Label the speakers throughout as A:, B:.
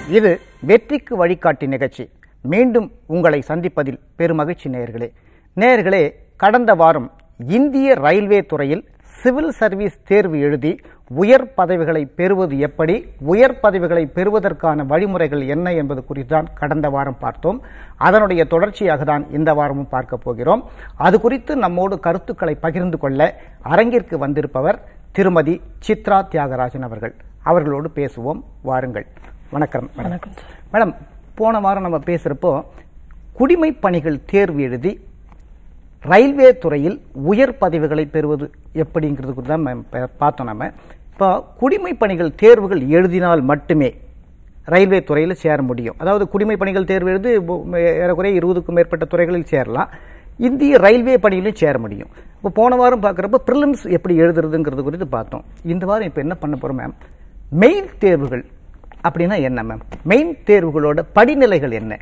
A: இது வெற்றிக்கு வழிகாட்டி நிகழ்ச்சி மீண்டும் உங்களை சந்திப்பதில் பெருமகிழ்ச்சி நேயர்களே நேயர்களே கடந்த வாரம் இந்திய ரயில்வே துறையில் சிவில் சர்வீஸ் தேர்வு எழுதி உயர் பதவிகளை பெறுவது எப்படி உயர் பதவிகளை பெறுவதற்கான வழிமுறைகள் என்ன என்பது குறித்து தான் கடந்த வாரம் பார்த்தோம் அதனுடைய தொடர்ச்சியாக தான் இந்த வாரமும் பார்க்க போகிறோம் அது குறித்து நம்மோடு கருத்துக்களை பகிர்ந்து கொள்ள அரங்கிற்கு வந்திருப்பவர் திருமதி சித்ரா தியாகராஜன் அவர்கள் அவர்களோடு பேசுவோம் வாருங்கள் வணக்கம் மேடம்.
B: வணக்கம் சார்
A: மேடம் போன வாரம் நம்ம பேசுகிறப்போ குடிமை பணிகள் தேர்வு எழுதி ரயில்வே துறையில் உயர் பதவிகளை பெறுவது எப்படிங்கிறது குறித்து தான் நம்ம பா- பார்த்தோம் நம்ம இப்போ குடிமை பணிகள் தேர்வுகள் எழுதினால் மட்டுமே ரயில்வே துறையில் சேர முடியும் அதாவது குடிமை பணிகள் தேர்வு எழுதி பு- ஏறக்குறைய இருபதுக்கும் மேற்பட்ட துறைகளில் சேரலாம் இந்திய ரயில்வே பணியிலும் சேர முடியும் இப்போ போன வாரம் பார்க்குறப்ப ப்ரிலிம்ஸ் எப்படி எழுதுறதுங்கிறது குறித்து பார்த்தோம் இந்த வாரம் இப்போ என்ன பண்ண போகிறோம் மேம் மெயின் தேர்வுகள் அப்படின்னா என்ன மேம் மெயின் தேர்வுகளோட படிநிலைகள் என்ன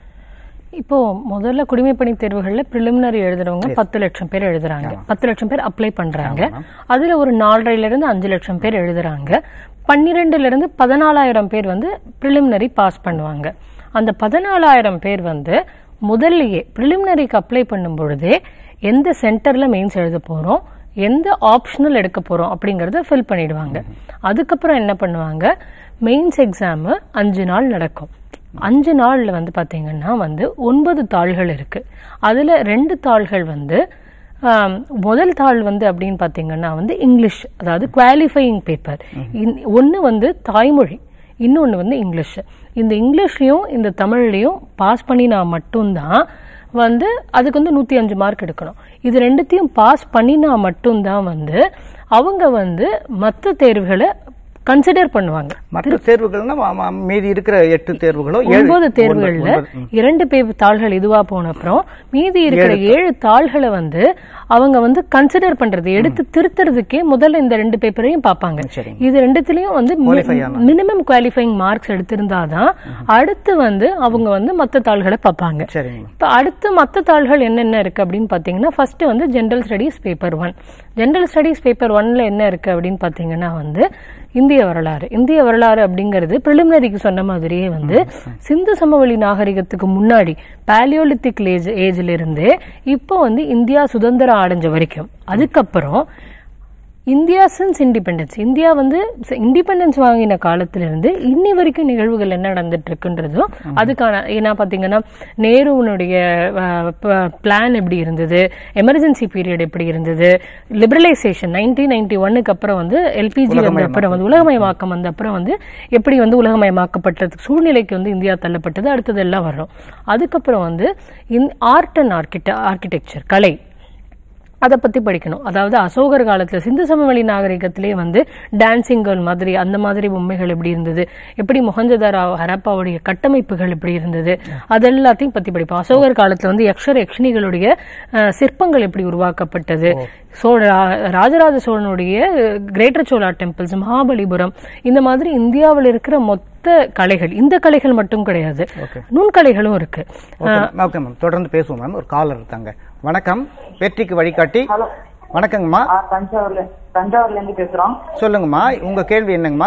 B: இப்போ முதல்ல குடிமைப்பணி தேர்வுகள்ல பிரிலிமினரி எழுதுறவங்க பத்து லட்சம் பேர் எழுதுறாங்க பத்து லட்சம் பேர் அப்ளை பண்றாங்க அதுல ஒரு நாலரைல இருந்து அஞ்சு லட்சம் பேர் எழுதுறாங்க பன்னிரெண்டுல இருந்து பதினாலாயிரம் பேர் வந்து பிரிலிமினரி பாஸ் பண்ணுவாங்க அந்த பதினாலாயிரம் பேர் வந்து முதல்லயே பிரிலிமினரிக்கு அப்ளை பண்ணும் பொழுதே எந்த சென்டர்ல மெயின்ஸ் எழுத போறோம் எந்த ஆப்ஷனல் எடுக்க போறோம் அப்படிங்கறத ஃபில் பண்ணிடுவாங்க அதுக்கப்புறம் என்ன பண்ணுவாங்க மெயின்ஸ் எக்ஸாம் அஞ்சு நாள் நடக்கும் அஞ்சு நாள்ல வந்து பாத்தீங்கன்னா வந்து ஒன்பது தாள்கள் இருக்கு அதுல ரெண்டு தாள்கள் வந்து ஆம், முதல் தாள் வந்து அப்படின்னு பாத்தீங்கன்னா வந்து இங்கிலீஷ் அதாவது குவாலிஃபையிங் பேப்பர் ஒன்னு வந்து தாய்மொழி இன்னொன்னு வந்து இங்கிலீஷ் இந்த இங்கிலீஷ்லயும் இந்த தமிழ்லயும் பாஸ் பண்ணினா மட்டும்தான் வந்து அதுக்கு வந்து நூத்தி அஞ்சு மார்க் எடுக்கணும் இது ரெண்டுத்தையும் பாஸ் பண்ணினா மட்டும்தான் வந்து அவங்க வந்து மற்ற தேர்வுகளை கன்சிடர் பண்ணுவாங்க
A: மற்ற தேர்வுகள்னா ம- ம- மீதி இருக்கிற எட்டு தேர்வுகளோ ஏழு-
B: ஒன்பது தேர்வுகள்ல
A: ஒன்பது, ம்.
B: இரண்டு பேர் தாள்கள் இதுவா போன அப்புறம் மீதி இருக்கிற ஏழு தாள்களை வந்து அவங்க வந்து கன்சிடர் பண்றது எடுத்து திருத்துறதுக்கே முதல்ல இந்த ரெண்டு பேப்பரையும் பார்ப்பாங்க
A: சரிங்க.
B: இது ரெண்டுத்துலயும் வந்து
A: Qualify ஆனா.
B: மினிமம் குவாலிஃபைங் மார்க்ஸ் எடுத்திருந்தாதான் அடுத்து வந்து அவங்க வந்து மத்த தாள்களை பார்ப்பாங்க
A: சரிங்க
B: இப்ப அடுத்து மத்த தாள்கள் என்னென்ன இருக்கு அப்படின்னு பாத்தீங்கன்னா ஃபர்ஸ்ட் வந்து general studies paper one general studies paper ஒன்ல என்ன இருக்கு அப்படின்னு பாத்தீங்கன்னா வந்து இந்திய வரலாறு இந்திய வரலாறு அப்படிங்கிறது பிரிலிமினரிக்கு சொன்ன மாதிரியே வந்து சிந்து சமவெளி நாகரிகத்துக்கு முன்னாடி பாலியோலித்திக் ஏஜ் ஏஜ்ல இருந்து இப்போ வந்து இந்தியா சுதந்திரம் அடைஞ்ச வரைக்கும் அதுக்கப்புறம் இந்தியா சின்ஸ் இண்டிபெண்டன்ஸ் இந்தியா வந்து இண்டிபெண்டன்ஸ் வாங்கின காலத்துல இருந்து இன்னி வரைக்கும் நிகழ்வுகள் என்ன நடந்துட்டு இருக்குன்றதும் அதுக்கான ஏன்னா பாத்தீங்கன்னா நேருவனுடைய பிளான் எப்படி இருந்தது எமர்ஜென்சி பீரியட் எப்படி இருந்தது லிபரலைசேஷன் நைன்டீன் நைன்டி ஒன்னுக்கு அப்புறம் வந்து எல்பிஜி வந்த அப்புறம் வந்து உலகமயமாக்கம் வந்த அப்புறம் வந்து எப்படி வந்து உலகமயமாக்கப்பட்டது சூழ்நிலைக்கு வந்து இந்தியா தள்ளப்பட்டது அடுத்தது எல்லாம் வரும் அதுக்கப்புறம் வந்து ஆர்ட் அண்ட் ஆர்கிட்ட ஆர்கிடெக்சர் கலை அதை பத்தி படிக்கணும் அதாவது அசோகர் காலத்துல சிந்து சமவெளி நாகரிகத்திலே வந்து டான்சிங் கேர்ள் மாதிரி அந்த மாதிரி பொம்மைகள் எப்படி இருந்தது எப்படி மொஹஞ்சதாரா ஹரப்பாவுடைய கட்டமைப்புகள் எப்படி இருந்தது அது எல்லாத்தையும் பத்தி படிப்போம் அசோகர் காலத்துல வந்து யக்ஷர் யக்ஷினிகளுடைய அஹ், சிற்பங்கள் எப்படி உருவாக்கப்பட்டது சோழ ரா- ராஜராஜ சோழனுடைய கிரேட்டர் சோழா டெம்பிள்ஸ் மகாபலிபுரம் இந்த மாதிரி இந்தியாவில் இருக்கிற மொத்த கலைகள் இந்த கலைகள் மட்டும் கிடையாது நுண்கலைகளும் இருக்கு
A: ஓகே மேம் தொடர்ந்து பேசுவோம் மேம் ஒரு காலர் இருக்காங்க வணக்கம் வெற்றிக்கு வழிகாட்டி வணக்கங்கம்மா
C: ஆ, தஞ்சாவூர்ல தஞ்சாவூர்ல இருந்து பேசுறோம்
A: சொல்லுங்கம்மா உங்க கேள்வி என்னங்கம்மா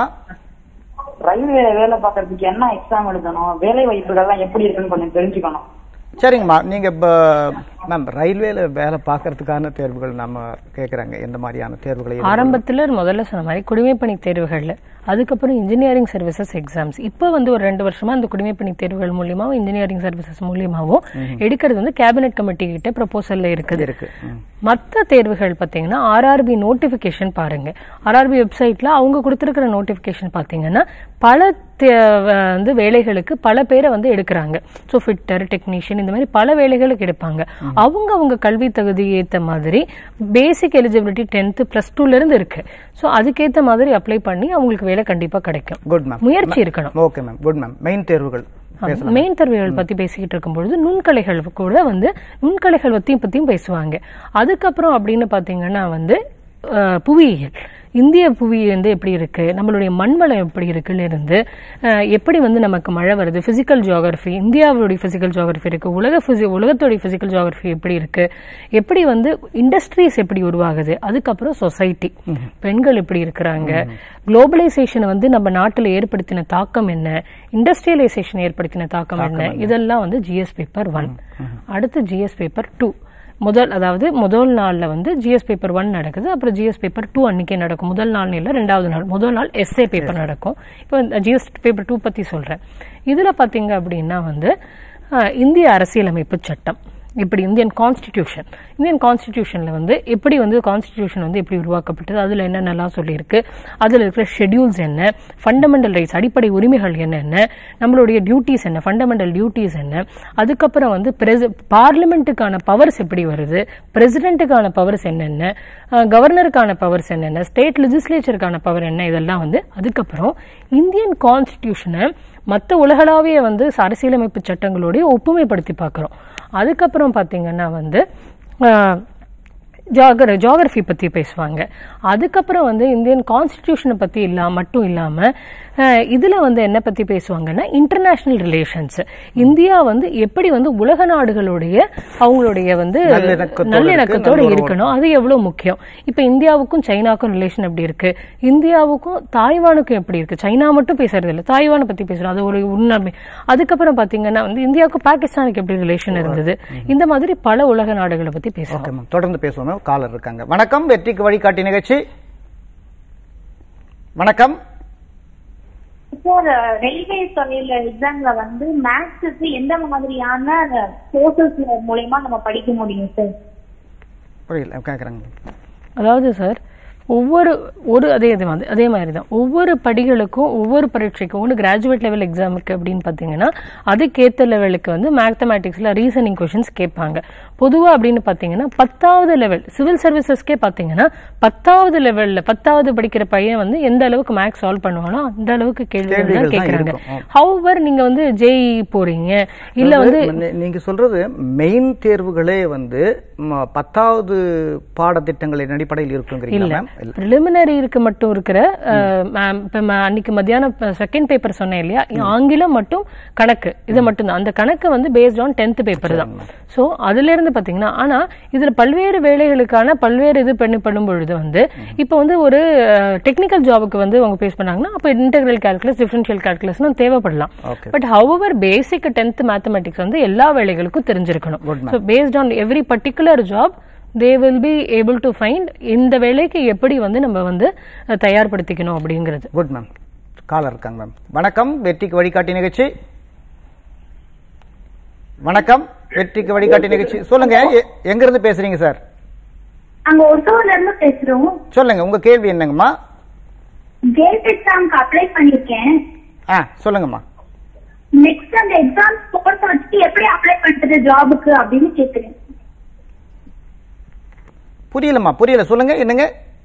C: ரயில்வே வேலை பார்க்கறதுக்கு என்ன எக்ஸாம் எழுதணும் வேலை வாய்ப்புகள்லாம் எப்படி இருக்குன்னு கொஞ்சம் தெரிஞ்சுக்கணும்
A: சரிங்கம்மா நீங்க இப்போ மேம் ரயில்வேல வேலை பார்க்கறதுக்கான தேர்வுகள் நம்ம கேட்குறாங்க எந்த மாதிரியான தேர்வுகளை எதிர்கொள்ள-
B: ஆரம்பத்துல முதல்ல சொன்ன மாதிரி குடிமைப்பணி தேர்வுகள்ல அதுக்கப்புறம் இன்ஜினியரிங் சர்வீசஸ் எக்ஸாம்ஸ் இப்போ வந்து ஒரு ரெண்டு வருஷமா அந்த குடிமைப்பணி தேர்வுகள் மூலியமாவும் இன்ஜினியரிங் சர்வீசஸ் மூலியமாவும் எடுக்கிறது வந்து கேபினெட் கமிட்டி கிட்ட ப்ரொபோசல்ல இருக்குது
A: இருக்கு ம்.
B: மற்ற தேர்வுகள் பார்த்தீங்கன்னா ஆர்ஆர்பி நோட்டிஃபிகேஷன் பாருங்க ஆர்ஆர்பி வெப்சைட்ல அவங்க கொடுத்துருக்கிற நோட்டிஃபிகேஷன் பார்த்தீங்கன்னா பல தே- வந்து வேலைகளுக்கு பல பேரை வந்து எடுக்கிறாங்க ஸோ ஃபிட்டர் டெக்னீஷியன் இந்த மாதிரி பல வேலைகளுக்கு எடுப்பாங்க அவங்க அவங்க கல்வி தகுதி ஏத்த மாதிரி பேசிக் எலிஜிபிலிட்டி டென்த்து ப்ளஸ் டூல இருந்து இருக்கு ஸோ அதுக்கேத்த மாதிரி அப்ளை பண்ணி அவங்களுக்கு வேலை கண்டிப்பா கிடைக்கும்
A: குட் மேம்
B: முயற்சி இருக்கணும்
A: okay ma'am good ma'am main தேர்வுகள்
B: மெயின் தேர்வுகள் பத்தி பேசிக்கிட்டு இருக்கும்பொழுது நுண்கலைகள் கூட வந்து நுண்கலைகள் பத்தியும் பத்தியும் பேசுவாங்க அதுக்கப்புறம் அப்படின்னு பாத்தீங்கன்னா வந்து அஹ், புவியியல் இந்திய புவி வந்து எப்படி இருக்கு நம்மளுடைய மண்வளம் எப்படி இருக்குன்னு இருந்து அஹ், எப்படி வந்து நமக்கு மழை வருது பிசிக்கல் ஜியோகிரபி இந்தியாவுடைய பிசிக்கல் ஜியோகிரபி இருக்கு உலக physi- உலகத்துடைய பிசிக்கல் ஜியோகிரபி எப்படி இருக்கு எப்படி வந்து இண்டஸ்ட்ரீஸ் எப்படி உருவாகுது அதுக்கப்புறம் சொசைட்டி பெண்கள் எப்படி இருக்கிறாங்க குளோபலைசேஷன் வந்து நம்ம நாட்டில் ஏற்படுத்தின தாக்கம் என்ன இண்டஸ்ட்ரியலைசேஷன் ஏற்படுத்தின தாக்கம் என்ன இதெல்லாம் வந்து ஜிஎஸ் பேப்பர் ஒன் அடுத்து ஜிஎஸ் பேப்பர் டூ முதல் அதாவது முதல் நாள்ல வந்து ஜிஎஸ் பேப்பர் ஒன் நடக்குது அப்புறம் ஜிஎஸ் பேப்பர் டூ அன்னைக்கே நடக்கும் முதல் நாள் இல்ல ரெண்டாவது நாள் முதல் நாள் எஸ்ஏ பேப்பர் நடக்கும் இப்போ ஜிஎஸ் பேப்பர் டூ பத்தி சொல்றேன் இதுல பாத்தீங்க அப்படின்னா வந்து அஹ், இந்திய அரசியலமைப்பு சட்டம் இப்படி இந்தியன் கான்ஸ்டிடியூஷன் இந்தியன் கான்ஸ்டிடியூஷன்ல வந்து எப்படி வந்து கான்ஸ்டிடியூஷன் வந்து எப்படி உருவாக்கப்பட்டது அதுல என்னென்னலாம் சொல்லியிருக்கு அதுல இருக்கிற ஷெட்யூல்ஸ் என்ன ஃபண்டமெண்டல் ரைட்ஸ் அடிப்படை உரிமைகள் என்னென்ன நம்மளுடைய டியூட்டிஸ் என்ன ஃபண்டமெண்டல் டியூட்டிஸ் என்ன அதுக்கப்புறம் வந்து பார்லிமெண்ட்டுக்கான பவர்ஸ் எப்படி வருது பிரசிடென்ட்டுக்கான பவர்ஸ் என்னென்ன கவர்னருக்கான பவர்ஸ் என்னென்ன ஸ்டேட் லெஜிஸ்லேச்சருக்கான பவர் என்ன இதெல்லாம் வந்து அதுக்கப்புறம் இந்தியன் கான்ஸ்டிடியூஷனை மற்ற உலகளாவிய வந்து அரசியலமைப்பு சட்டங்களோடய ஒப்புமைப்படுத்தி பார்க்குறோம் அதுக்கப்புறம் பார்த்தீங்கன்னா வந்து ஆஹ், ஜாகர ஜாகிரஃபி பற்றி பேசுவாங்க அதுக்கப்புறம் வந்து இந்தியன் கான்ஸ்டிடியூஷனை பற்றி இல்லாம மட்டும் இல்லாமல் இதில் வந்து என்ன பற்றி பேசுவாங்கன்னா இன்டர்நேஷனல் ரிலேஷன்ஸ் இந்தியா வந்து எப்படி வந்து உலக நாடுகளுடைய அவங்களுடைய வந்து
A: நல்லிணக்கத்தோட
B: நல்லிணக்கத்தோடு
A: இருக்கு,
B: இருக்கணும் அது எவ்வளவு முக்கியம் இப்போ இந்தியாவுக்கும் சைனாக்கும் ரிலேஷன் எப்படி இருக்கு இந்தியாவுக்கும் தாய்வானுக்கும் எப்படி இருக்கு சைனா மட்டும் பேசுறது இல்லை தாய்வானை பத்தி பேசுறோம் அது ஒரு உண்மை அதுக்கப்புறம் பாத்தீங்கன்னா வந்து இந்தியாவுக்கும் பாகிஸ்தானுக்கு எப்படி ரிலேஷன் இருந்தது இந்த மாதிரி பல உலக நாடுகளை பத்தி பேசுறோம்
A: ஓகே மேம் தொடர்ந்து பேசுவோம் மேம் காலர் இருக்காங்க வணக்கம் வெற்றிக்கு வழிகாட்டி நிகழ்ச்சி வணக்கம்
D: சார் ரயில்வே துறையில எக்ஸாம்ல வந்து மேக்ஸுக்கு எந்த மாதிரியான கோர்சஸ் மூலயமா நம்ம படிக்க முடியும் சார்
A: புரியல கேட்குறாங்க
B: அதாவது சார் ஒவ்வொரு ஒரு அதே இது மாதிரி அதே மாதிரி தான் ஒவ்வொரு படிகளுக்கும் ஒவ்வொரு பரீட்சைக்கும் ஒன்று கிராஜுவேட் லெவல் எக்ஸாமுக்கு அப்படின்னு பார்த்தீங்கன்னா அதுக்கேற்ற லெவலுக்கு வந்து மேத்தமேட்டிக்ஸில் ரீசனிங் கொஷின்ஸ் கேட்பாங்க பொதுவாக அப்படின்னு பார்த்தீங்கன்னா பத்தாவது லெவல் சிவில் சர்வீசஸ்க்கே பார்த்தீங்கன்னா பத்தாவது லெவலில் பத்தாவது படிக்கிற பையன் வந்து எந்த அளவுக்கு மேக்ஸ் சால்வ் பண்ணுவானோ அந்த அளவுக்கு கேள்விகள்
A: கேள்விகள்
B: தான்
A: தான்
B: கேட்குறாங்க
A: இருக்கும்.
B: ஹவுவர் நீங்க வந்து ஜெய் போறீங்க இல்ல வந்து
A: நீ- நீங்க சொல்றது மெயின் தேர்வுகளே வந்து ம, பத்தாவது பாடத்திட்டங்களின் அடிப்படையில் இருக்குங்கிறீங்களா மேம் இல்ல
B: ப்ரிலிமினரிக்கு மட்டும் இருக்கிற அஹ், ma'am, இப்ப ம- அன்னைக்கு மத்தியானம் செகண்ட் பேப்பர் சொன்னேன் இல்லையா ஆங்கிலம் மட்டும் கணக்கு இது மட்டும்தான் அந்த கணக்கு வந்து பேஸ்ட் ஆன் டென்த் பேப்பர் தான் ஸோ அதுல இருந்து பாத்தீங்கன்னா ஆனா இதுல பல்வேறு வேலைகளுக்கான பல்வேறு இது பண்ணி பண்ணும் பொழுது வந்து இப்போ வந்து ஒரு டெக்னிக்கல் ஜாபுக்கு வந்து அவங்க பேஸ் பண்ணாங்கன்னா அப்போ இன்டெகிரல் கால்குலஸ் டிஃபரன்ஷியல் கால்குலஸ்லாம் தேவைப்படலாம்
A: Okay.
B: But however basic tenth mathematics வந்து எல்லா வேலைகளுக்கும் தெரிஞ்சிருக்கணும்
A: Good, ma'am.
B: So based on every particular job they will be able to find இந்த வேலைக்கு எப்படி வந்து நம்ம வந்து அஹ், தயார்படுத்திக்கணும் அப்படிங்கிறது
A: குட் மேம் காலர் இருக்காங்க மேம் வணக்கம் வெற்றிக்கு வழிகாட்டி நிகழ்ச்சி வணக்கம் வெற்றிக்கு வழிகாட்டி நிகழ்ச்சி சொல்லுங்க எ- எங்க இருந்து பேசுறீங்க சார்
D: அங்க ஒசூர்ல இருந்து பேசுறோம்
A: சொல்லுங்க உங்க கேள்வி என்னங்கம்மா
D: கேட் எக்ஸாம்க்கு அப்ளை பண்ணிருக்கேன்
A: ஆ சொல்லுங்கம்மா
D: நெக்ஸ்ட் அந்த எக்ஸாம் ஸ்கோர்ஸ் வச்சு எப்படி அப்ளை பண்றது ஜாபுக்கு அப்படின்னு கேக்குறேன்
A: புரியலம்மா புரியல சொல்லுங்க என்னங்க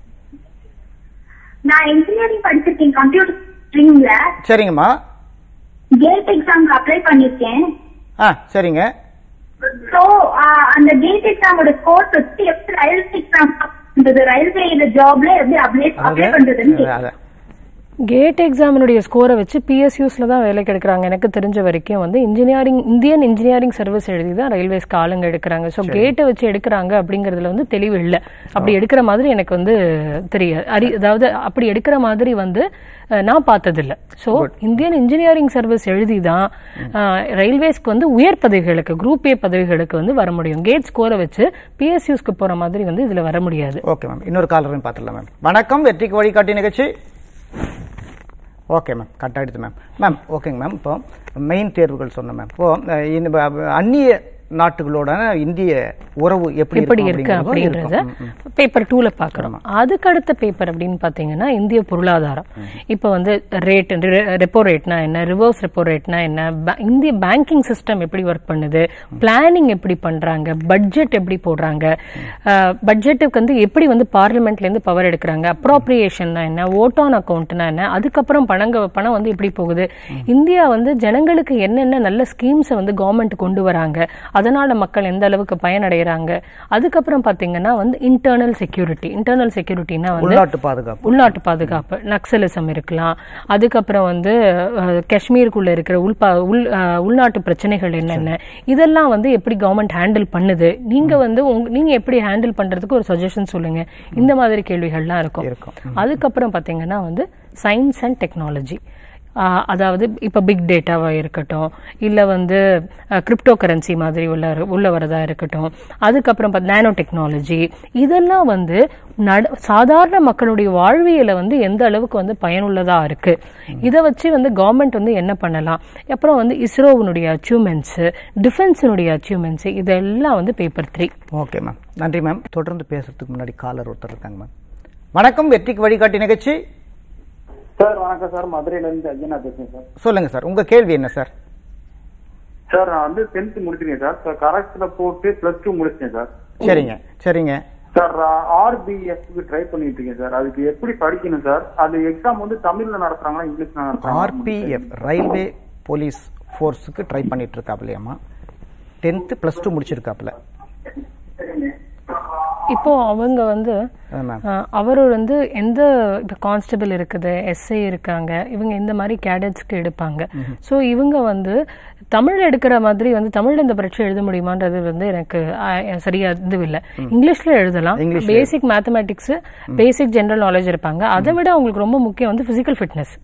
D: நான் இன்ஜினியரிங் படிச்சிருக்கேன் கம்ப்யூட்டர் ஸ்ட்ரீம்ல
A: சரிங்கம்மா
D: கேட் எக்ஸாம்க்கு அப்ளை பண்ணிருக்கேன்
A: ஆ சரிங்க
D: சோ அந்த கேட் எக்ஸாமோட ஸ்கோர்ஸ் வச்சு எப்படி ரயில்வே எக்ஸாம் பண்றது ரயில்வே ஜாப்ல எப்படி அப்ளை அப்ளை பண்றதுன்னு
A: அதாவது
D: கேக்குறேன்.
A: அத-
B: கேட் எக்ஸாமினுடைய ஸ்கோரை வச்சு பிஎஸ்யூஸ்ல தான் வேலைக்கு எடுக்கிறாங்க எனக்கு தெரிஞ்ச வரைக்கும் வந்து இன்ஜினியரிங் இந்தியன் இன்ஜினியரிங் சர்வீஸ் எழுதி தான் ரயில்வேஸ்க்கு ஆளுங்க எடுக்கிறாங்க ஸோ கேட்டை வச்சு எடுக்கிறாங்க அப்படிங்கிறதுல வந்து தெளிவு இல்லை அப்படி எடுக்கிற மாதிரி எனக்கு வந்து தெரியாது அறி அதாவது அப்படி எடுக்கிற மாதிரி வந்து அஹ், நான் பார்த்ததில்ல ஸோ இந்தியன் இன்ஜினியரிங் சர்வீஸ் எழுதி தான் ரயில்வேஸ்க்கு வந்து உயர் பதவிகளுக்கு குரூப் ஏ பதவிகளுக்கு வந்து வர முடியும் கேட் ஸ்கோரை வச்சு பிஎஸ்யூஸ்க்கு போற மாதிரி வந்து இதுல வர முடியாது
A: ஓகே மேம் இன்னொரு காலரையும் பார்த்துடலாம் மேம் வணக்கம் வெற்றிக்கு வழிகாட்டி நிகழ்ச்சி ஓகே மேம் கட் ஆயிடுது மேம் மேம் ஓகேங்க மேம் இப்போ மெயின் தேர்வுகள் சொன்னேன் மேம் இப்போ அஹ், இந்த ப- அந்நிய நாட்டுகளோட இந்திய உறவு எப்படி
B: எப்படி
A: இருக்கும்
B: இருக்கு
A: அப்படிங்கிறதும்
B: அப்படின்றத
A: இருக்கும். ம், ம்.
B: பேப்பர் டூல பாக்குறோம் அதுக்கு அடுத்த பேப்பர் அப்படின்னு பாத்தீங்கன்னா இந்திய பொருளாதாரம் இப்போ வந்து ரேட் ரெப்போ ரேட்னா என்ன ரிவர்ஸ் ரெப்போ ரேட்னா என்ன ba- இந்திய பேங்கிங் சிஸ்டம் எப்படி ஒர்க் பண்ணுது பிளானிங் எப்படி பண்றாங்க பட்ஜெட் எப்படி போடுறாங்க பட்ஜெட்டுக்கு வந்து எப்படி வந்து பார்லிமெண்ட்ல இருந்து பவர் எடுக்கிறாங்க அப்ராப்ரியேஷன்னா என்ன ஓட் ஆன் அக்கௌண்ட்னா என்ன அதுக்கப்புறம் பணங்க பணம் வந்து எப்படி போகுது இந்தியா வந்து ஜனங்களுக்கு என்னென்ன நல்ல ஸ்கீம்ஸை வந்து கவர்மெண்ட் கொண்டு வராங்க அதனால மக்கள் எந்த அளவுக்கு பயனடைகிறாங்க அதுக்கப்புறம் பாத்தீங்கன்னா வந்து இன்டர்னல் செக்யூரிட்டி இன்டர்னல் செக்யூரிட்டினா வந்து
A: உள்நாட்டு பாதுகாப்பு
B: உள்நாட்டு பாதுகாப்பு நக்சலிசம் இருக்கலாம் அதுக்கப்புறம் வந்து அஹ், காஷ்மீருக்குள்ள இருக்கிற உள்பா உள் அஹ், உள்நாட்டு பிரச்சனைகள் என்னென்ன இதெல்லாம் வந்து எப்படி கவர்மெண்ட் ஹேண்டில் பண்ணுது நீங்க வந்து உங்க- நீங்க எப்படி ஹேண்டில் பண்றதுக்கு ஒரு சஜஷன் சொல்லுங்க இந்த மாதிரி கேள்விகள்லாம் இருக்கும்
A: இருக்கும்.
B: அதுக்கப்புறம் பாத்தீங்கன்னா வந்து சயின்ஸ் அண்ட் டெக்னாலஜி அதாவது இப்போ பிக் டேட்டாவா இருக்கட்டும் இல்லை வந்து கிரிப்டோ கரன்சி மாதிரி உள்ள உள்ள வரதா இருக்கட்டும் அதுக்கப்புறம் நேனோ டெக்னாலஜி இதெல்லாம் வந்து நட சாதாரண மக்களுடைய வாழ்வியலை வந்து எந்த அளவுக்கு வந்து பயனுள்ளதா இருக்கு இதை வச்சு வந்து கவர்மெண்ட் வந்து என்ன பண்ணலாம் அப்புறம் வந்து இஸ்ரோவினுடைய அச்சீவ்மெண்ட்ஸ் டிஃபென்ஸினுடைய அச்சீவ்மெண்ட்ஸ் இதெல்லாம் வந்து பேப்பர் த்ரீ
A: ஓகே மேம் நன்றி மேம் தொடர்ந்து பேசுறதுக்கு முன்னாடி காலர் ஒருத்தர் இருக்காங்க மேம் வணக்கம் வெற்றிக்கு வழிகாட்டி நிகழ்ச்சி
E: சார் வணக்கம் சார் மதுரையில இருந்து அஜயனா பேசுறேன் சார்
A: சொல்லுங்க சார் உங்க கேள்வி என்ன சார்
E: சார் நான் வந்து டென்த் முடிச்சிருக்கேன் சார் சார் கரெக்ட்ல போட்டு பிளஸ் டூ முடிச்சிட்டேன் சார்
A: சரிங்க சரிங்க
E: சார் ஆர்பிஎஃப்க்கு ட்ரை பண்ணிட்டு இருக்கேன் சார் அதுக்கு எப்படி படிக்கணும் சார் அது எக்ஸாம் வந்து தமிழ்ல நடத்துறாங்களா இங்கிலீஷ்ல நடத்துறாங்களா
A: ஆர்பிஎஃப் ரயில்வே போலீஸ் ஃபோர்ஸுக்கு ட்ரை பண்ணிட்டு இருக்காப்லையாமா டென்த்து ப்ளஸ் டூ முடிச்சிருக்காப்புல
B: இப்போ அவங்க வந்து
A: அதான் மேம்
B: அஹ், அவர் வந்து எந்த இப்போ கான்ஸ்டபிள் இருக்குது எஸ்ஐ இருக்காங்க இவங்க இந்த மாதிரி கேடட்ஸ்க்கு எடுப்பாங்க ஸோ இவங்க வந்து தமிழ் எடுக்கிற மாதிரி வந்து தமிழ்ல இந்த பரீட்சை எழுத முடியுமான்றது வந்து எனக்கு அஹ், சரியா இது இல்லை இங்கிலீஷ்ல எழுதலாம்
A: இங்கிலீஷ்ல
B: basic mathematics basic general knowledge இருப்பாங்க அதை விட அவங்களுக்கு ரொம்ப முக்கியம் வந்து பிசிக்கல் ஃபிட்னஸ்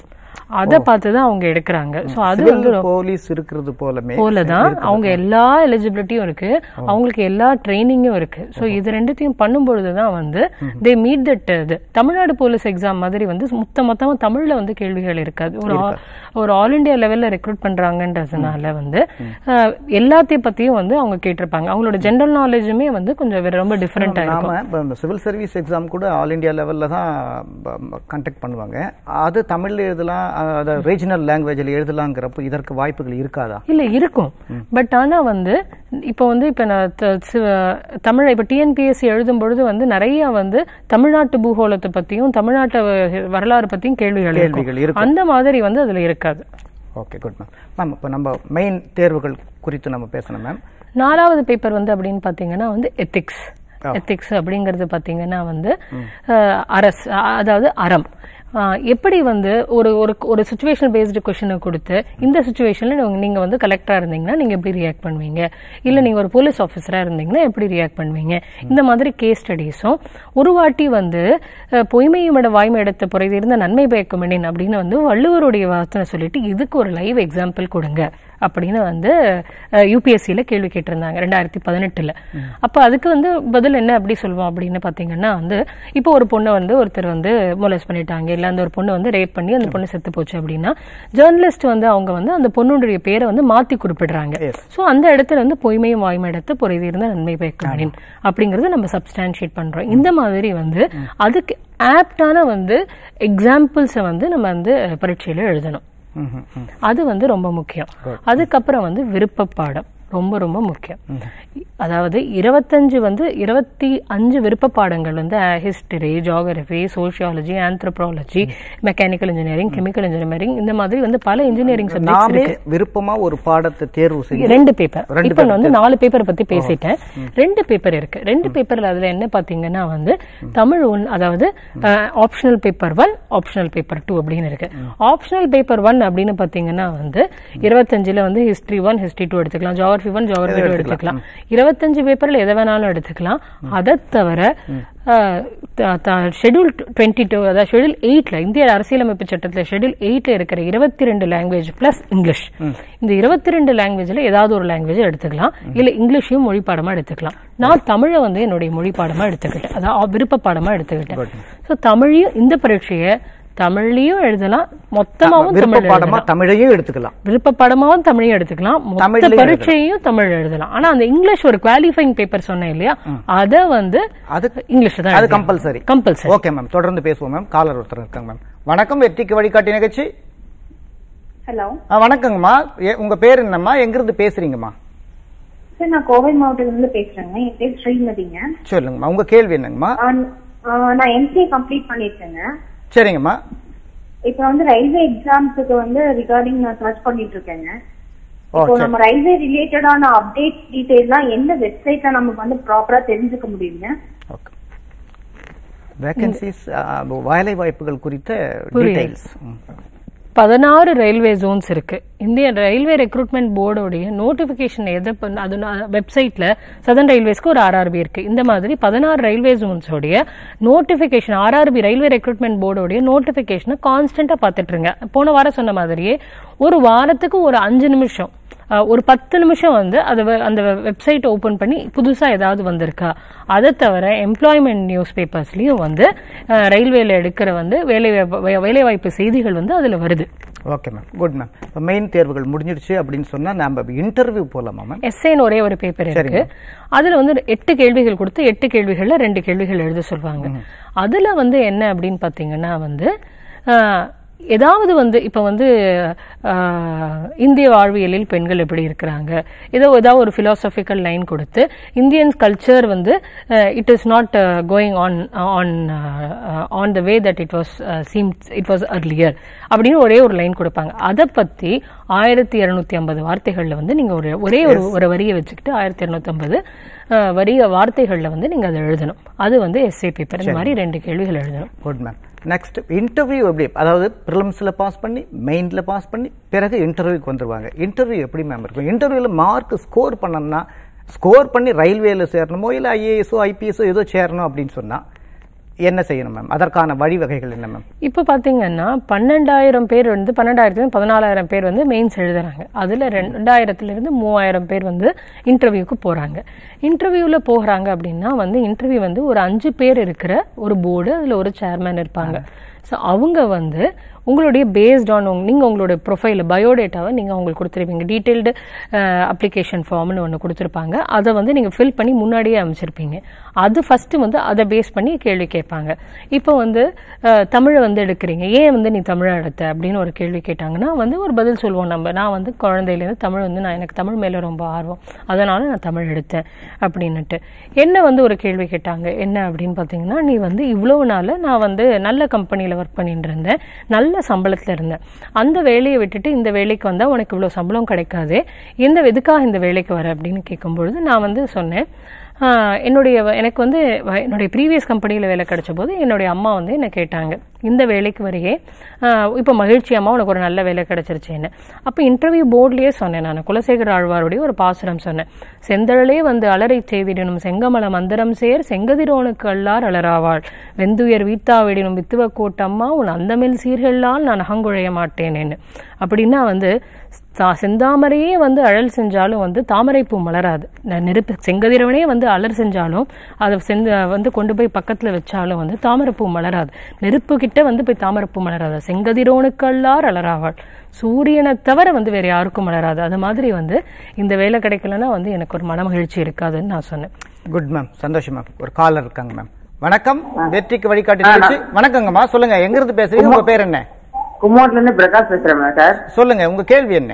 B: அதை பார்த்து தான் அவங்க எடுக்கிறாங்க ஸோ அது வந்து
A: சிவில் போலீஸ் இருக்கிறது போலமே
B: போலதான் அவங்க எல்லா எலிஜிபிலிட்டியும் இருக்கு அவங்களுக்கு எல்லா ட்ரைனிங்கும் இருக்கு சோ இது ரெண்டுத்தையும் பண்ணும்பொழுது தான் வந்து தே மீட் தட் இது தமிழ்நாடு போலீஸ் எக்ஸாம் மாதிரி வந்து மொத்த மொத்தமா தமிழ்ல வந்து கேள்விகள் இருக்காது ஒரு ஆ- ஒரு ஆல் இந்தியா லெவல்ல ரெக்ரூட் பண்றாங்கன்றதுனால வந்து அஹ், எல்லாத்தையும் பத்தியும் வந்து அவங்க கேட்டிருப்பாங்க அவங்களோட ஜெனரல் நாலேஜுமே வந்து கொஞ்சம் வேற ரொம்ப டிஃபரெண்டா இருக்கும்
A: நாம இப்போ சிவில் சர்வீஸ் எக்ஸாம் கூட ஆல் இந்தியா லெவல்ல தான் கண்டக்ட் பண்ணுவாங்க அது தமிழ்ல எழுதலாம் அதை ரீஜனல் லாங்குவேஜில் எழுதலாங்கிறப்போ இதற்கு வாய்ப்புகள் இருக்காதா
B: இல்ல இருக்கும் பட் ஆனா வந்து இப்போ வந்து இப்ப நான் த- சி- தமிழ் இப்ப டிஎன்பிஎஸ்சி எழுதும் பொழுது வந்து நிறைய வந்து தமிழ்நாட்டு பூகோளத்தை பத்தியும் தமிழ்நாட்டு வ- வரலாறு பத்தியும் கேள்விகள்
A: கேள்விகள்
B: இருக்கும்
A: இருக்கும்.
B: அந்த மாதிரி வந்து அதுல இருக்காது
A: ஓகே குட் மேம் மேம் இப்போ நம்ம மெயின் தேர்வுகள் குறித்து நம்ம பேசணும் மேம்
B: நாலாவது பேப்பர் வந்து அப்படின்னு பாத்தீங்கன்னா வந்து எத்திக்ஸ் எத்திக்ஸ் அப்படிங்கிறது பாத்தீங்கன்னா வந்து அஹ், அரசு அ- அதாவது அறம் அஹ், எப்படி வந்து ஒரு ஒரு ஒரு சுச்சுவேஷன் பேஸ்டு கொஷினை கொடுத்து இந்த சுச்சுவேஷன்ல நீங்க வந்து கலெக்டரா இருந்தீங்கன்னா நீங்க எப்படி ரியாக்ட் பண்ணுவீங்க இல்ல நீங்க ஒரு போலீஸ் ஆஃபீஸரா இருந்தீங்கன்னா எப்படி ரியாக்ட் பண்ணுவீங்க இந்த மாதிரி கேஸ் ஸ்டடீஸும் ஒரு வாட்டி வந்து அஹ், பொய்மையும் விட வாய்மை எடுத்த புறைது இருந்த நன்மை பயக்கும் எண்ணின் அப்படின்னு வந்து வள்ளுவருடைய வார்த்தை சொல்லிட்டு இதுக்கு ஒரு லைவ் எக்ஸாம்பிள் கொடுங்க அப்படின்னு வந்து யூபிஎஸ்சியில் கேள்வி கேட்டிருந்தாங்க ரெண்டாயிரத்தி பதினெட்டுல அப்போ அதுக்கு வந்து பதில் என்ன அப்படி சொல்லுவோம் அப்படின்னு பார்த்தீங்கன்னா வந்து இப்போ ஒரு பொண்ணை வந்து ஒருத்தர் வந்து மொலஸ் பண்ணிட்டாங்க இல்லை அந்த ஒரு பொண்ணு வந்து ரேப் பண்ணி அந்த பொண்ணு செத்து போச்சு அப்படின்னா ஜேர்னலிஸ்ட் வந்து அவங்க வந்து அந்த பொண்ணுடைய பேரை வந்து மாத்தி குறிப்பிடுறாங்க ஸோ அந்த இடத்துல வந்து பொய்மையும் வாய்மை இடத்து பொறைதி இருந்த நன்மை பயக்கமின் அப்படிங்கறத நம்ம சப்ஸ்டான்ஷியேட் பண்றோம் இந்த மாதிரி வந்து அதுக்கு ஆப்டான வந்து எக்ஸாம்பிள்ஸை வந்து நம்ம வந்து பரீட்சையில எழுதணும்
A: ம்ஹும், ம்.
B: அது வந்து ரொம்ப முக்கியம் அதுக்கப்புறம் வந்து விருப்ப பாடம் ரொம்ப ரொம்ப முக்கியம் அதாவது இருபத்தஞ்சு வந்து இருபத்தி அஞ்சு விருப்ப பாடங்கள் வந்து history geography sociology anthropology mechanical engineering chemical engineering இந்த மாதிரி வந்து பல இன்ஜினியரிங் சப்ஜெக்ட்ஸ்
A: நாமே
B: இருக்கு
A: விருப்பமா ஒரு பாடத்தை தேர்வு செய்ய
B: ரெண்டு பேப்பர்
A: ரெண்டு
B: இப்ப நான் வந்து நாலு பேப்பர் பத்தி பேசிட்டேன் ரெண்டு பேப்பர் இருக்கு ரெண்டு பேப்பர்ல அதுல என்ன பாத்தீங்கன்னா வந்து தமிழ் ஒன் அதாவது optional paper one optional paper two அப்படின்னு இருக்கு ஆப்ஷனல் பேப்பர் ஒன் அப்படின்னு பாத்தீங்கன்னா வந்து இருபத்தஞ்சுல வந்து ஹிஸ்டரி ஒன் ஹிஸ்டரி டூ எடுத்துக்கலாம் ஜியாகிரபி ஒன் ஜியாகிரபி டூ எடுத்துக்கலாம் இருபத்தஞ்சு பேப்பர்ல எதை வேணாலும் எடுத்துக்கலாம் அதை தவிர ஷெட்யூல் டுவெண்ட்டி டூ அதாவது ஷெட்யூல் எயிட்ல இந்திய அரசியலமைப்பு சட்டத்துல ஷெட்யூல் எயிட்ல இருக்கிற இருபத்தி ரெண்டு லாங்குவேஜ் பிளஸ் இங்கிலீஷ் இந்த இருபத்தி ரெண்டு லாங்குவேஜ்ல ஏதாவது ஒரு லாங்குவேஜ் எடுத்துக்கலாம் இல்ல இங்கிலீஷையும் மொழி பாடமா எடுத்துக்கலாம் நான் தமிழை வந்து என்னுடைய மொழி பாடமா எடுத்துக்கிட்டேன் அதாவது விருப்ப பாடமா எடுத்துக்கிட்டேன் சோ தமிழையும் இந்த பரீட்சையை தமிழ்லயும் எழுதலாம் மொத்தமாவும்
A: விருப்ப
B: தமிழ்
A: பாடமா
B: எழுதலாம்
A: தமிழையும் எடுத்துக்கலாம்
B: விருப்ப பாடமாவும் தமிழையும் எடுத்துக்கலாம் மொத்த
A: தமிழ்லயும்
B: பரீட்சையும் தமிழ் எழுதலாம் ஆனா அந்த இங்கிலீஷ் ஒரு குவாலிஃபைங் பேப்பர் சொன்னேன் இல்லையா அத வந்து
A: அது
B: இங்கிலீஷ் தான்
A: அது கம்பல்சரி
B: கம்பல்சரி
A: ஓகே மேம் தொடர்ந்து பேசுவோம் மேம் காலர் ஒருத்தர் இருக்காங்க மேம் வணக்கம் வெற்றிக்கு வழிகாட்டி நிகழ்ச்சி
D: ஹலோ
A: ஆ, வணக்கங்கம்மா ஏ- உங்க பேர் என்னம்மா எங்கிருந்து பேசுறீங்கம்மா
D: சார் நான் கோவை மாவட்டத்துல இருந்து பேசுறேங்க என் பேர் ஸ்ரீமதிங்க
A: சொல்லுங்கம்மா உங்க கேள்வி என்னங்கம்மா
D: ஆன்- ஆ, நான் எம்சிஏ கம்ப்ளீட் பண்ணிருக்கேங்க
A: சரிங்கம்மா
D: இப்போ வந்து ரயில்வே எக்ஸாம்ஸுக்கு வந்து ரிகார்டிங் நான் சர்ச் பண்ணிட்டு இருக்கேங்க இப்போ
A: சரி.
D: நம்ம ரயில்வே ரிலேட்டடான அப்டேட் டீடைல்லாம் எந்த வெப்சைட்ல நம்ம வந்து ப்ராப்பரா தெரிஞ்சுக்க முடியுங்க
A: ஓகே வேகன்சிஸ் வேலை வாய்ப்புகள் குறித்த
B: புரியுது.
A: டீடைல்ஸ்
B: பதினாறு ரயில்வே ஜோன்ஸ் இருக்கு இந்திய ரயில்வே ரெக்ரூட்மெண்ட் போர்டோடைய நோட்டிபிகேஷன் எதை பண்ண- அது வெப்சைட்ல சதன் ரயில்வேஸ்க்கு ஒரு ஆர்ஆர்பி இருக்கு இந்த மாதிரி பதினாறு ரயில்வே ஜோன்ஸோடைய நோட்டிபிகேஷன் ஆர்ஆர்பி ரயில்வே ரெக்ரூட்மெண்ட் போர்டோடைய நோட்டிபிகேஷனை கான்ஸ்டன்டா பார்த்துட்டு இருங்க போன வாரம் சொன்ன மாதிரியே ஒரு வாரத்துக்கு ஒரு அஞ்சு நிமிஷம் அஹ், ஒரு பத்து நிமிஷம் வந்து அதை வ- அந்த வெப்சைட் ஓபன் பண்ணி புதுசா ஏதாவது வந்திருக்கா அதை தவிர எம்ப்ளாய்மெண்ட் நியூஸ் பேப்பர்ஸ்லயும் வந்து அஹ், ரயில்வேல எடுக்கிற வந்து வேலை வேலைவாய்ப்பு செய்திகள் வந்து அதுல வருது
A: ஓகே மேம் குட் மேம் இப்போ மெயின் தேர்வுகள் முடிஞ்சிருச்சு அப்படின்னு சொன்னா நம்ம இன்டர்வியூ போகலாமா மேம்
B: எஸ்ஏன்னு ஒரே ஒரு பேப்பர் இருக்கு அதுல வந்து எட்டு கேள்விகள் கொடுத்து எட்டு கேள்விகள்ல ரெண்டு கேள்விகள் எழுத சொல்லுவாங்க அதுல வந்து என்ன அப்படின்னு பாத்தீங்கன்னா வந்து ஆஹ், ஏதாவது வந்து இப்ப வந்து ஆஹ், இந்திய வாழ்வியலில் பெண்கள் எப்படி இருக்கிறாங்க ஏதோ ஏதாவது ஒரு பிலாசபிக்கல் லைன் கொடுத்து இந்தியன் கல்ச்சர் வந்து it is not going on on on the way that it was seem it was earlier அப்படின்னு ஒரே ஒரு லைன் கொடுப்பாங்க அதை பத்தி ஆயிரத்தி இருநூத்தி ஐம்பது வார்த்தைகள்ல வந்து நீங்க ஒரு ஒரே ஒரு ஒரு வரியை வச்சுக்கிட்டு ஆயிரத்தி இருநூத்தி ஐம்பது வரிய வார்த்தைகள்ல வந்து நீங்க அதை எழுதணும் அது வந்து எஸ்ஏ பேப்பர் இந்த மாதிரி ரெண்டு கேள்விகள் எழுதணும்
A: குட் மேம் நெக்ஸ்ட் இன்டர்வியூ எப்படி அதாவது ப்ரிலிம்ஸில் பாஸ் பண்ணி மெயினில் பாஸ் பண்ணி பிறகு இன்டர்வியூக்கு வந்துருவாங்க இன்டர்வியூ எப்படி மேம் இருக்கும் இன்டர்வியூவில் மார்க் ஸ்கோர் பண்ணணும்னா ஸ்கோர் பண்ணி ரயில்வேல சேரணுமோ இல்லை ஐஏஎஸோ ஐபிஎஸோ ஏதோ சேரணும் அப்படின்னு சொன்னா என்ன செய்யணும் மேம் அதற்கான வழிவகைகள் என்ன மேம்
B: இப்போ பாத்தீங்கன்னா பன்னெண்டாயிரம் பேர் வந்து பன்னெண்டாயிரத்துல இருந்து பதினாலாயிரம் பேர் வந்து மெயின்ஸ் எழுதுறாங்க அதுல ரெண்டாயிரத்துல இருந்து மூவாயிரம் பேர் வந்து இன்டர்வியூக்கு போறாங்க இன்டர்வியூல போகிறாங்க அப்படின்னா வந்து இன்டர்வியூ வந்து ஒரு அஞ்சு பேர் இருக்கிற ஒரு போர்டு அதுல ஒரு சேர்மேன் இருப்பாங்க ஸோ அவங்க வந்து உங்களுடைய பேஸ்ட் ஆன் நீங்கள் உங்களுடைய ப்ரொஃபைல் பயோடேட்டாவை நீங்கள் அவங்களுக்கு கொடுத்துருப்பீங்க டீட்டெயில்டு அப்ளிகேஷன் ஃபார்ம்னு ஒன்று கொடுத்துருப்பாங்க அதை வந்து நீங்கள் ஃபில் பண்ணி முன்னாடியே அமைச்சிருப்பீங்க அது ஃபஸ்ட்டு வந்து அதை பேஸ் பண்ணி கேள்வி கேட்பாங்க இப்போ வந்து அஹ், தமிழை வந்து எடுக்கிறீங்க ஏன் வந்து நீ தமிழை எடுத்த அப்படின்னு ஒரு கேள்வி கேட்டாங்கன்னா வந்து ஒரு பதில் சொல்லுவோம் நம்ம நான் வந்து குழந்தையிலேருந்து தமிழ் வந்து நான் எனக்கு தமிழ் மேலே ரொம்ப ஆர்வம் அதனால நான் தமிழ் எடுத்தேன் அப்படின்னுட்டு என்ன வந்து ஒரு கேள்வி கேட்டாங்க என்ன அப்படின்னு பார்த்தீங்கன்னா நீ வந்து இவ்வளவு நாள் நான் வந்து நல்ல கம்பெனியில் ஒர்க் பண்ணிட்டு இருந்தேன் நல்ல சம்பளத்தில் இருந்தேன் அந்த வேலையை விட்டுட்டு இந்த வேலைக்கு வந்தால் உனக்கு இவ்வளோ சம்பளம் கிடைக்காது எந்த எதுக்காக இந்த வேலைக்கு வர அப்படின்னு கேட்கும்பொழுது நான் வந்து சொன்னேன் ஆஹ் என்னுடைய வ- எனக்கு வந்து வ- என்னுடைய ப்ரீவியஸ் கம்பெனியில் வேலை கிடைச்ச போது என்னுடைய அம்மா வந்து என்னை கேட்டாங்க இந்த வேலைக்கு வரையே இப்போ மகிழ்ச்சி அம்மா உனக்கு ஒரு நல்ல வேலை கிடைச்சிருச்சேன்னு அப்போ இன்டர்வியூ போர்ட்லேயே சொன்னேன் நான் குலசேகர ஆழ்வாருடைய ஒரு பாசுரம் சொன்னேன் செந்தழலே வந்து அலரை செய்திடணும் செங்கமல மந்திரம் சேர் செங்கதிரோனுக்கு அல்லார் அலராவாள் வெந்துயர் வீத்தாவிடினும் வித்துவ கோட்டம்மா உன் அந்தமில் சீர்களால் நான் அகங்குழைய மாட்டேனேன்னு அப்படின்னா வந்து சா- செந்தாமரையே வந்து அழல் செஞ்சாலும் வந்து தாமரைப்பூ மலராது ந- நெருப்பு செங்கதிரவனே வந்து அலர் செஞ்சாலும் அதை செந்த வந்து கொண்டு போய் பக்கத்துல வச்சாலும் வந்து தாமரைப்பூ மலராது நெருப்பு கிட்ட வந்து போய் தாமரைப்பூ மலராது செங்கதிரோனுக்கல்லார் அலராவாள் சூரியனை தவிர வந்து வேற யாருக்கும் மலராது அது மாதிரி வந்து இந்த வேலை கிடைக்கலன்னா வந்து எனக்கு ஒரு மனமகிழ்ச்சி இருக்காதுன்னு நான் சொன்னேன்
A: குட் மேம் சந்தோஷம் மேம் ஒரு காலர் இருக்காங்க மேம் வணக்கம் வெற்றிக்கு வழிகாட்டி நிகழ்ச்சி வணக்கங்கம்மா சொல்லுங்க எங்க இருந்து பேசுறீங்க உங்க பேர் என்ன
F: கும்மோட்ல இருந்து பிரகாஷ் பேசுறேன் சார்
A: சொல்லுங்க உங்க கேள்வி என்ன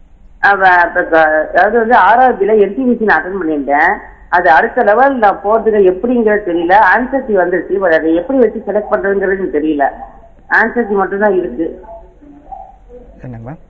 F: அவ- இப்ப க- அதாவது வந்து ஆறாவதுல எல்டிவிசி நான் அட்டன் பண்ணியிருந்தேன் அது அடுத்த லெவல் நான் போறதுக்கு எப்படிங்கிறது தெரியல ஆன்சர் கீ வந்துருச்சு பட் அதை எப்படி வச்சு செலக்ட் பண்றதுங்கிறது எனக்கு தெரியல ஆன்சர் கீ மட்டும் தான் இருக்கு
A: என்னங்க மேம்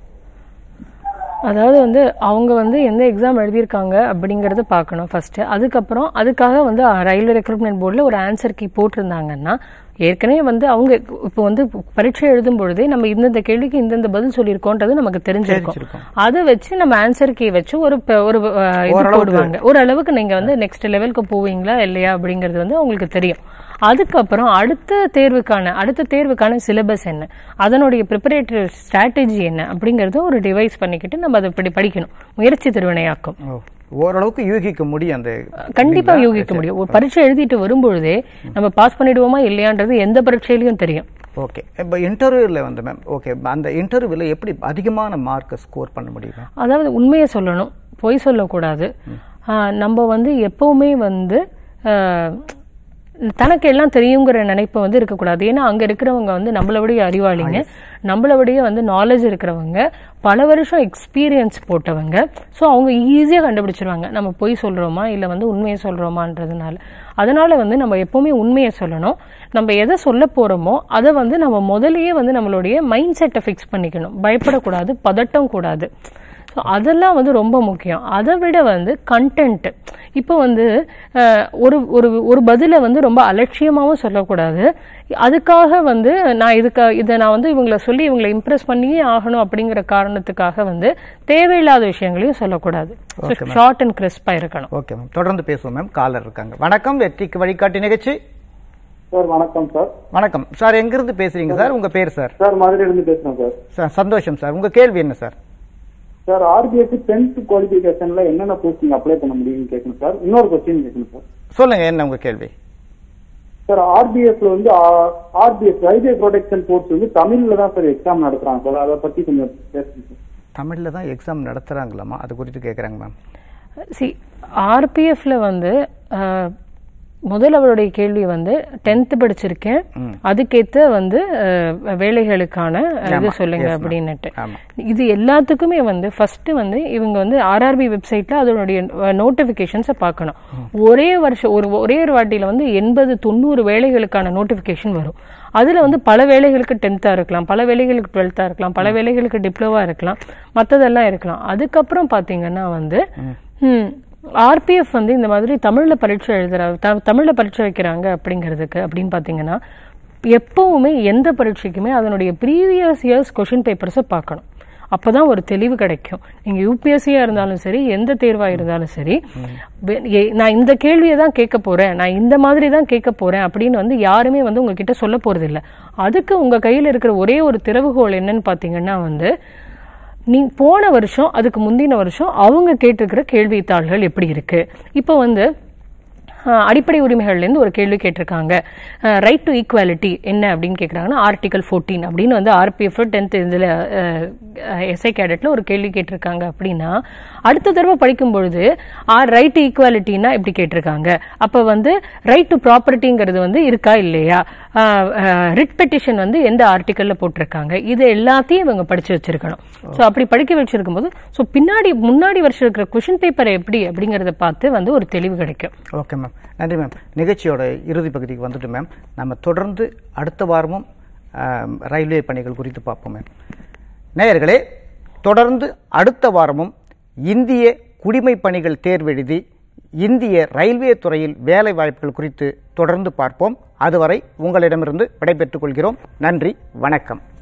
B: அதாவது வந்து அவங்க வந்து எந்த எக்ஸாம் எழுதியிருக்காங்க அப்படிங்கறத பார்க்கணும் ஃபர்ஸ்ட் அதுக்கப்புறம் அதுக்காக வந்து ரயில்வே ரெக்ரூட்மெண்ட் போர்டில் ஒரு ஆன்சர் கீ போட்டிருந்தாங்கன்னா ஏற்கனவே வந்து அவங்க இப்போ வந்து பரீட்சை எழுதும் பொழுதே நம்ம இந்தந்த கேள்விக்கு இந்தந்த பதில் சொல்லியிருக்கோன்றது நமக்கு தெரிஞ்சிருக்கும்
A: தெரிஞ்சிருக்கும்.
B: அதை வச்சு நம்ம ஆன்சர் கீ வச்சு ஒரு ப- ஒரு அஹ், இது
A: ஓரளவுக்கு.
B: போடுவாங்க ஓரளவுக்கு நீங்க வந்து நெக்ஸ்ட் லெவலுக்கு போவீங்களா இல்லையா அப்படிங்கிறது வந்து உங்களுக்கு தெரியும் அதுக்கப்புறம் அடுத்த தேர்வுக்கான அடுத்த தேர்வுக்கான சிலபஸ் என்ன அதனுடைய ப்ரிப்பரேட்டரி ஸ்ட்ராட்டஜி என்ன அப்படிங்கறத ஒரு டிவைஸ் பண்ணிக்கிட்டு நம்ம அதை இப்படி படிக்கணும் முயற்சி திருவினையாக்கும்
A: ஓ, ஓரளவுக்கு யூகிக்க முடியும் அந்த
B: கண்டிப்பா யூகிக்க முடியும் ஒரு பரீட்சை எழுதிட்டு வரும்பொழுதே நம்ம பாஸ் பண்ணிடுவோமா இல்லையான்றது எந்த பரீட்சையிலையும் தெரியும்
A: ஓகே இப்போ இன்டர்வியூவில் வந்து மேம் ஓகே அந்த இன்டர்வியூவில் எப்படி அதிகமான மார்க்கை ஸ்கோர் பண்ண முடியும்
B: அதாவது உண்மையை சொல்லணும் பொய் சொல்லக்கூடாது ஆஹ் நம்ம வந்து எப்பவுமே வந்து ஆஹ், தனக்கு எல்லாம் தெரியுங்கிற நினைப்பு வந்து இருக்கக்கூடாது ஏன்னா அங்க இருக்கிறவங்க வந்து நம்மளவிடைய அறிவாளிங்க நம்மளவிடைய வந்து நாலேஜ் இருக்கிறவங்க பல வருஷம் எக்ஸ்பீரியன்ஸ் போட்டவங்க ஸோ அவங்க ஈஸியா கண்டுபிடிச்சிருவாங்க நம்ம பொய் சொல்றோமா இல்ல வந்து உண்மையை சொல்றோமான்றதுனால அதனால வந்து நம்ம எப்பவுமே உண்மையை சொல்லணும் நம்ம எதை சொல்ல போறோமோ அதை வந்து நம்ம முதல்லயே வந்து நம்மளுடைய மைண்ட் செட்டை ஃபிக்ஸ் பண்ணிக்கணும் பயப்படக்கூடாது பதட்டம் கூடாது ஸோ அதெல்லாம் வந்து ரொம்ப முக்கியம் அதை விட வந்து கண்டென்ட் இப்போ வந்து அஹ், ஒரு ஒரு ஒரு பதிலை வந்து ரொம்ப அலட்சியமாகவும் சொல்லக்கூடாது அதுக்காக வந்து நான் இதுக்கு இதை நான் வந்து இவங்களை சொல்லி இவங்களை இம்ப்ரெஸ் பண்ணியே ஆகணும் அப்படிங்கிற காரணத்துக்காக வந்து தேவையில்லாத விஷயங்களையும் சொல்லக்கூடாது ஷார்ட் அண்ட் கிறிஸ்பாக இருக்கணும்
A: ஓகே மேம் தொடர்ந்து பேசுவோம் மேம் காலர் இருக்காங்க வணக்கம் வெற்றிக்கு வழிகாட்டி நிகழ்ச்சி
E: சார் வணக்கம் சார்
A: வணக்கம் சார் எங்கிருந்து பேசுறீங்க சார் உங்க பேர் சார்
E: சார் மதுரையிலிருந்து பேசுறேன் சார்
A: சார் சந்தோஷம் சார் உங்க கேள்வி என்ன சார்
E: சார் ஆர்பிஎஸ்சி டென்த் குவாலிஃபிகேஷன்ல என்னென்ன போஸ்டிங் அப்ளை பண்ண முடியும்னு கேட்கணும் சார் இன்னொரு கொஸ்டின் கேட்கணும் சார்
A: சொல்லுங்க என்ன உங்க கேள்வி
E: சார் ஆர்பிஎஸ்ல வந்து ஆர்பிஎஸ் ரயில்வே ப்ரொடெக்ஷன் கோர்ஸ் வந்து தமிழ்ல தான் சார் எக்ஸாம் நடத்துறாங்க சார் அதை பத்தி கொஞ்சம் பேசுங்க சார்
A: தமிழ்ல தான் எக்ஸாம் நடத்துறாங்களாமா அது குறித்து கேக்குறாங்க மேம்
B: சி ஆர்பிஎஃப்ல வந்து அஹ், முதல் அவருடைய கேள்வி வந்து டென்த் படிச்சிருக்கேன் அதுக்கேத்த வந்து அஹ், வேலைகளுக்கான அஹ், இது
A: ஆமா,
B: சொல்லுங்க
A: yes, ma'am.
B: அப்படின்னுட்டு
A: ஆமா.
B: இது எல்லாத்துக்குமே வந்து ஃபர்ஸ்ட் வந்து இவங்க வந்து ஆர்ஆர்பி வெப்சைட்ல அதனுடைய நோட்டிபிகேஷன்ஸை பார்க்கணும் ஒரே வருஷம் ஒரு ஒரே ஒரு வாட்டியில வந்து எண்பது தொண்ணூறு வேலைகளுக்கான நோட்டிபிகேஷன் வரும் அதுல வந்து பல வேலைகளுக்கு டென்த்தா இருக்கலாம் பல வேலைகளுக்கு டுவெல்த்தா இருக்கலாம் பல வேலைகளுக்கு டிப்ளோவா இருக்கலாம் மத்ததெல்லாம் இருக்கலாம் அதுக்கப்புறம் பாத்தீங்கன்னா வந்து ஆர்பிஎஃப் வந்து இந்த மாதிரி தமிழ்ல பரீட்சை எழுதுற த- தமிழ்ல பரீட்சை வைக்கிறாங்க அப்படிங்கிறதுக்கு அப்படின்னு பாத்தீங்கன்னா எப்பவுமே எந்த பரீட்சைக்குமே அதனுடைய ப்ரீவியஸ் இயர்ஸ் கொஷின் பேப்பர்ஸை பார்க்கணும் அப்பதான் ஒரு தெளிவு கிடைக்கும் நீங்க யூபிஎஸ்சியா இருந்தாலும் சரி எந்த தேர்வா இருந்தாலும் சரி வெ- எ- நான் இந்த கேள்வியை தான் கேட்க போறேன் நான் இந்த மாதிரி தான் கேட்க போறேன் அப்படின்னு வந்து யாருமே வந்து உங்ககிட்ட சொல்ல போறது இல்ல அதுக்கு உங்க கையில இருக்கிற ஒரே ஒரு திறவுகோல் என்னன்னு பாத்தீங்கன்னா வந்து நீ போன வருஷம் அதுக்கு முந்தின வருஷம் அவங்க கேட்டிருக்கிற கேள்வித்தாள்கள் எப்படி இருக்கு இப்போ வந்து அஹ், அடிப்படை உரிமைகள்லேருந்து ஒரு கேள்வி கேட்டிருக்காங்க ரைட் டு ஈக்குவாலிட்டி என்ன அப்படின்னு கேட்குறாங்கன்னா ஆர்டிகல் ஃபோர்டீன் அப்படின்னு வந்து ஆர்பிஎஃப் டென்த் இதில் எஸ்ஐ கேடட்டில் ஒரு கேள்வி கேட்டிருக்காங்க அப்படின்னா அடுத்த தடவை படிக்கும் பொழுது ஆர் ரைட் டு ஈக்குவாலிட்டின்னா இப்படி கேட்டிருக்காங்க அப்போ வந்து ரைட் டு ப்ராப்பர்ட்டிங்கிறது வந்து இருக்கா இல்லையா ரிட் பெட்டிஷன் வந்து எந்த ஆர்டிக்கல்ல போட்டிருக்காங்க இது எல்லாத்தையும் இவங்க படிச்சு வச்சிருக்கணும் ஸோ அப்படி படிக்க வச்சிருக்கும் போது ஸோ பின்னாடி முன்னாடி வருஷம் இருக்கிற கொஷின் பேப்பர் எப்படி அப்படிங்கறத பார்த்து வந்து ஒரு தெளிவு கிடைக்கும்
A: ஓகே மேம் நன்றி மேம் நிகழ்ச்சியோட இறுதி பகுதிக்கு வந்துட்டு மேம் நம்ம தொடர்ந்து அடுத்த வாரமும் ஆம், ரயில்வே பணிகள் குறித்து பார்ப்போம் மேம் நேயர்களே தொடர்ந்து அடுத்த வாரமும் இந்திய குடிமை பணிகள் தேர்வெழுதி இந்திய ரயில்வே துறையில் வேலை வாய்ப்புகள் குறித்து தொடர்ந்து பார்ப்போம் அதுவரை உங்களிடமிருந்து விடைபெற்றுக் கொள்கிறோம் நன்றி வணக்கம்